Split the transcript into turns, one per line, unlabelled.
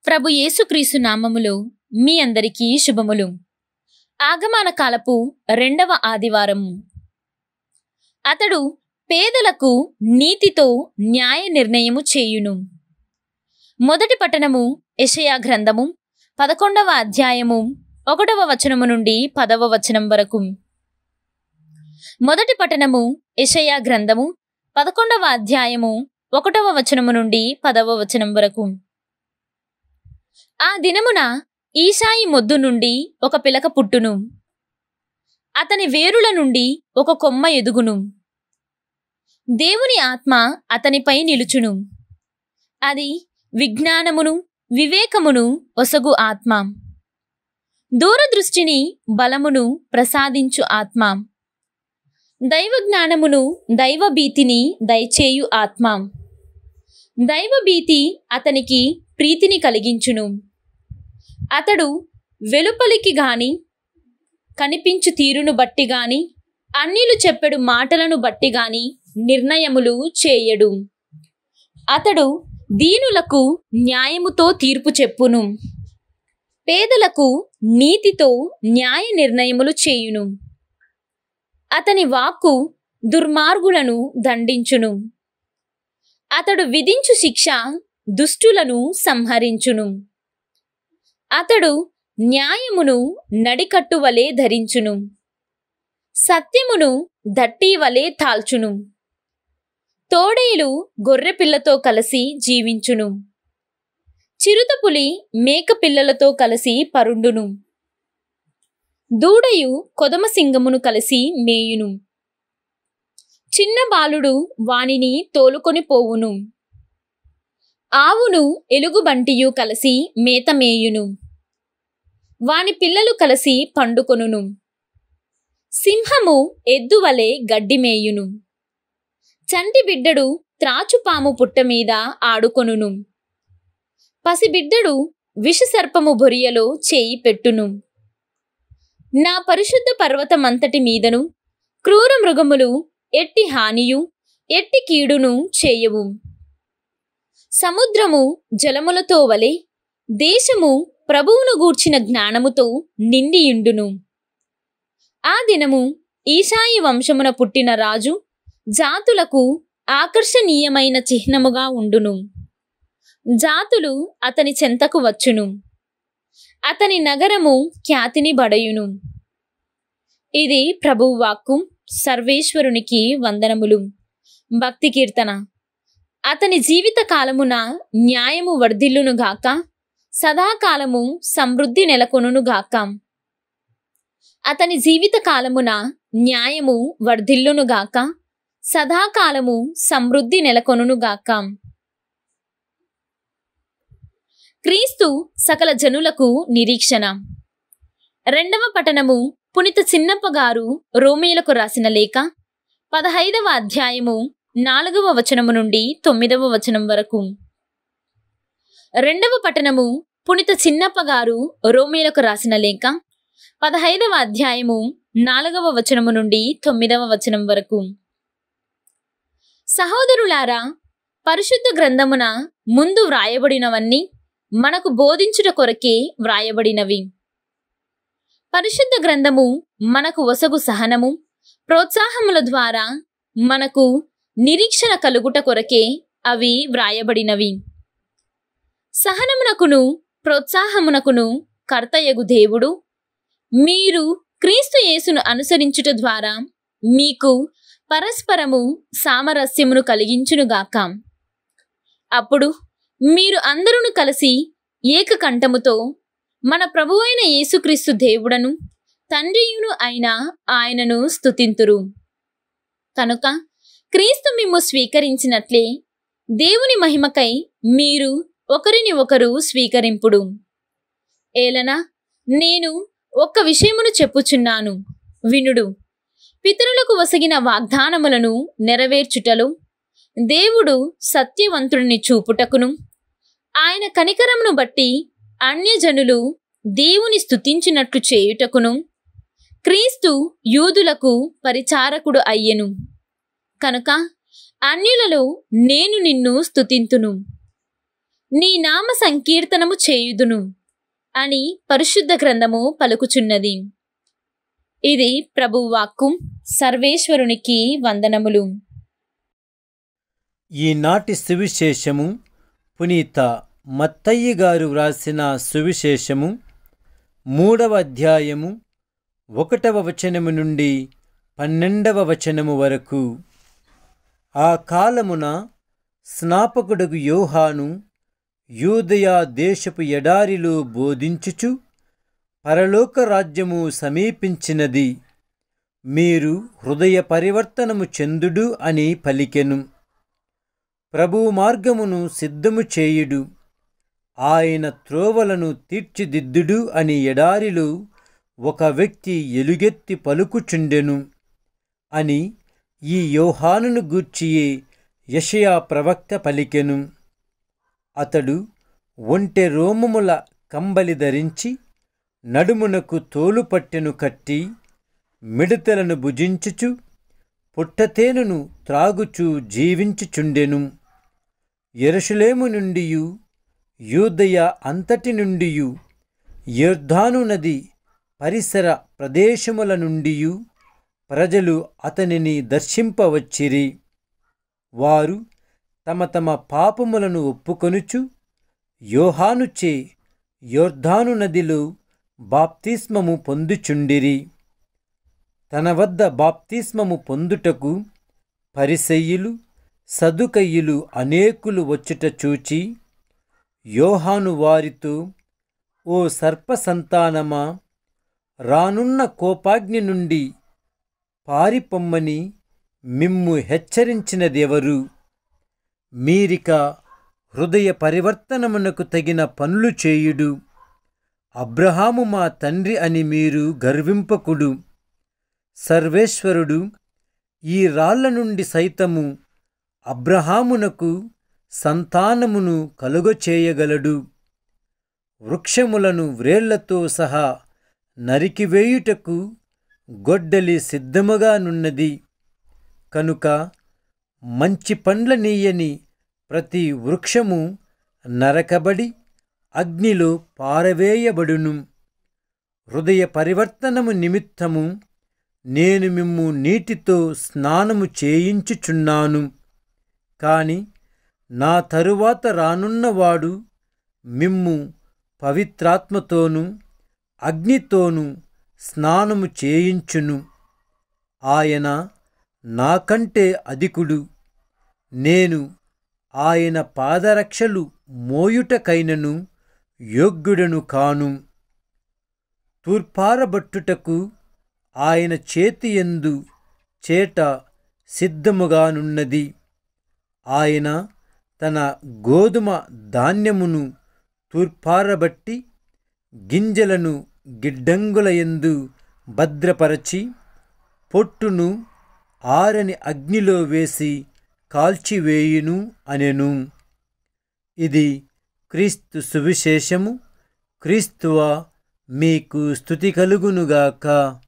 ప్రభు యేసుక్రీస్తు నామములో మీ అందరికీ శుభములు ఆగమన కాలపు రెండవ ఆదివారము అతడు పేదలకు నీతితో న్యాయ నిర్ణయము చేయును మొదటి పట్టణము యెషయా గ్రంథము పదకొండవ అధ్యాయము ఒకటవ వచనము నుండి పదవ వచనం వరకు మొదటి పట్టణము యెషయా గ్రంథము పదకొండవ అధ్యాయము ఒకటవ వచనము నుండి పదవ వచనం వరకు ఆ దినమున ఈశాయి మొద్దు నుండి ఒక పిలక పుట్టును అతని వేరుల నుండి ఒక కొమ్మ ఎదుగును దేవుని ఆత్మ అతనిపై నిలుచును అది విజ్ఞానమును వివేకమును ఒసగు ఆత్మ దూరదృష్టిని బలమును ప్రసాదించు ఆత్మ దైవజ్ఞానమును దైవభీతిని దయచేయు ఆత్మ దైవభీతి అతనికి ప్రీతిని కలిగించును అతడు వెలుపలికి గాని కనిపించు తీరును బట్టి గాని అన్యులు చెప్పెడు మాటలను బట్టి గాని నిర్ణయములు చేయడు అతడు దీనులకు న్యాయముతో తీర్పు చెప్పును పేదలకు నీతితో న్యాయ నిర్ణయములు చేయును అతని వాక్కు దుర్మార్గులను దండించును అతడు విధించు శిక్ష దుష్టులను సంహరించును అతడు న్యాయమును నడికట్టు వలె ధరించును సత్యమును దట్టి వలె తాల్చును తోడేలు గొర్రెపిల్లతో కలిసి జీవించును చిరుతపులి మేక పిల్లలతో కలిసి పరుండును దూడయు కొదమసింగమును కలిసి మేయును చిన్న బాలుడు వానిని తోలుకొని పోవును ఆవును ఎలుగుబంటియు కలిసి మేత మేయును వాని పిల్లలు కలిసి పండుకొనును సింహము ఎద్దు వలె గడ్డి మేయును చంటి బిడ్డడు త్రాచుపాము పుట్ట మీద ఆడుకొనును పసిబిడ్డడు విషసర్పము బొరియలో చేయి పెట్టును నా పరిశుద్ధ పర్వతమంతటి మీదను క్రూర మృగములు ఎట్టి హానియు ఎట్టి కీడును చేయవు సముద్రము జలములతో వలె దేశము ప్రభువును గూర్చిన జ్ఞానముతో నిండియుండును ఆ దినము ఈశాయి వంశమున పుట్టిన రాజు జాతులకు ఆకర్షణీయమైన చిహ్నముగా ఉండును జాతులు అతని చెంతకు వచ్చును అతని నగరము ఖ్యాతిని బడయును ఇది ప్రభువు వాక్కు సర్వేశ్వరునికి వందనములు భక్తి కీర్తన అతని జీవిత కాలమున న్యాయము వర్ధిల్లునుగాక సదాకాలము సమృద్ధి నెలకొనుగాక అతని జీవిత కాలమున న్యాయము వర్ధిల్లునుగాక సదాకాలము సమృద్ధి నెలకొనుగాక క్రీస్తు సకల జనులకు నిరీక్షణ రెండవ పఠనము పునిత చిన్నప్ప గారు రోమిలకు రాసిన లేఖ పదహైదవ అధ్యాయము నాలుగవ వచనము నుండి తొమ్మిదవ వచనం వరకు రెండవ పఠనము పునిత చిన్నప్ప గారు రోమిలకు రాసిన లేఖ పదహైదవ అధ్యాయము నాలుగవ వచనము నుండి తొమ్మిదవ వచనం వరకు సహోదరులారా పరిశుద్ధ గ్రంథమున ముందు వ్రాయబడినవన్నీ మనకు బోధించుట కొరకే వ్రాయబడినవి పరిశుద్ధ గ్రంథము మనకు ఒసగు సహనము ప్రోత్సాహముల ద్వారా మనకు నిరీక్షణ కలుగుట కొరకే అవి వ్రాయబడినవి సహనమునకును ప్రోత్సాహమునకును కర్తయగు దేవుడు మీరు క్రీస్తు యేసును అనుసరించుట ద్వారా మీకు పరస్పరము సామరస్యమును కలిగించునుగాక అప్పుడు మీరు అందరూ కలిసి ఏకకంఠముతో మన ప్రభువైన యేసుక్రీస్తు దేవుడను తండ్రియును అయిన ఆయనను స్తుతింతురు కనుక క్రీస్తు మిమ్ము స్వీకరించినట్లే దేవుని మహిమకై మీరు ఒకరిని ఒకరు స్వీకరింపుడు ఏలన నేను ఒక్క విషయమును చెప్పుచున్నాను వినుడు పితరులకు వసగిన వాగ్దానములను నెరవేర్చుటలో దేవుడు సత్యవంతుడిని చూపుటకును ఆయన కనికరమును బట్టి అన్యజనులు దేవుని స్తుతించినట్లు చేయుటకును క్రీస్తు యూదులకు పరిచారకుడు అయ్యెను కనుక అన్యులలో నేను నిన్ను స్తుతింతును నీ నామ సంకీర్తనము చేయుదును అని పరిశుద్ధ గ్రంథము పలుకుచున్నది ఇది ప్రభు వాక్కు సర్వేశ్వరునికి వందనములు
ఈనాటి సువిశేషము పునీత మత్తయ్య గారు వ్రాసిన సువిశేషము మూడవ అధ్యాయము ఒకటవ వచనము నుండి పన్నెండవ వచనము వరకు ఆ కాలమున స్నాపకుడుగు యోహాను యూదయా దేశపు ఎడారిలో బోధించుచు పరలోక రాజ్యము సమీపించినది మీరు హృదయ పరివర్తనము చెందుడు అని పలికెను ప్రభువు మార్గమును సిద్ధము చేయుడు ఆయన త్రోవలను తీర్చిదిద్దుడు అని ఎడారిలో ఒక వ్యక్తి ఎలుగెత్తి పలుకుచుండెను అని ఈ యోహానును గూర్చియే యషయా ప్రవక్త పలికెను అతడు ఒంటె రోమముల కంబలి ధరించి నడుమునకు తోలుపట్టెను కట్టి మిడతలను భుజించుచు పుట్టతేనును త్రాగుచు జీవించుచుండెను ఎరుషలేము నుండియు యూదయ అంతటి నుండియు యొర్ధాను నది పరిసర ప్రదేశముల నుండియు ప్రజలు అతనిని దర్శింపవచ్చిరి వారు తమ తమ పాపములను ఒప్పుకొనుచు యోహానుచే యొర్ధాను నదిలో బాప్తిస్మము పొందుచుండిరి తన వద్ద బాప్తిస్మము పొందుటకు పరిసయ్యులు సదుకయ్యులు అనేకులు వచ్చుట చూచి యోహాను వారితో ఓ సర్పసంతానమా రానున్న కోపాగ్ని నుండి పారిపొమ్మని మిమ్ము హెచ్చరించినదెవరు మీరిక హృదయ పరివర్తనమునకు తగిన పనులు చేయుడు అబ్రహాము మా తండ్రి అని మీరు గర్వింపకుడు సర్వేశ్వరుడు ఈ రాళ్ల నుండి సైతము అబ్రహామునకు సంతానమును కలుగచేయగలడు వృక్షములను వ్రేళ్లతో సహా నరికివేయుటకు గొడ్డలి సిద్ధముగానున్నది కనుక మంచి పండ్లనీయని ప్రతి వృక్షము నరకబడి అగ్నిలో పారవేయబడును హృదయ పరివర్తనము నిమిత్తము నేను మిమ్ము నీటితో స్నానము చేయించుచున్నాను కాని నా తరువాత రానున్నవాడు మిమ్ము పవిత్రాత్మతోనూ అగ్నితోనూ స్నానము చేయించును ఆయన నాకంటే అధికుడు నేను ఆయన పాదరక్షలు మోయుటకైనను యోగ్యుడను కాను తూర్పారబట్టుటకు ఆయన చేతియందు చేట సిద్ధముగానున్నది ఆయన తన గోధుమ ధాన్యమును తూర్పారబట్టి గింజలను గిడ్డంగులయందు భద్రపరచి పొట్టును ఆరని అగ్నిలో వేసి కాల్చివేయును అనెను ఇది క్రీస్తు సువిశేషము క్రీస్తువ మీకు స్థుతి కలుగునుగాక